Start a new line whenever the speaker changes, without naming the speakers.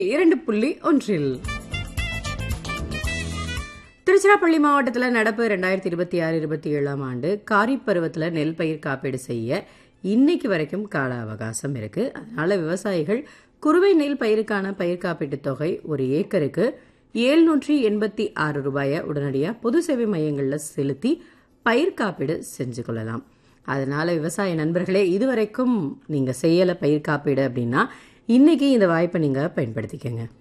இரண்டு புள்ளி ஒன்றில் திருச்சிராப்பள்ளி மாவட்டத்தில் நடப்பு ரெண்டாயிரத்தி இருபத்தி ஆறு இருபத்தி ஏழாம் ஆண்டு காரிப் பருவத்தில் நெல் பயிர் காப்பீடு செய்ய இன்னைக்கு வரைக்கும் கால அவகாசம் இருக்கு அதனால விவசாயிகள் குறுவை நெல் பயிருக்கான பயிர் காப்பீட்டுத் தொகை ஒரு ஏக்கருக்கு ஏழ்நூற்றி எண்பத்தி ஆறு ரூபாயை உடனடியாக பொது சேவை மையங்களில் செலுத்தி பயிர் காப்பீடு செஞ்சு கொள்ளலாம் அதனால விவசாய நண்பர்களே இதுவரைக்கும் நீங்கள் செய்யலை பயிர் காப்பீடு அப்படின்னா இன்னைக்கு இந்த வாய்ப்பை நீங்கள் பயன்படுத்திக்கங்க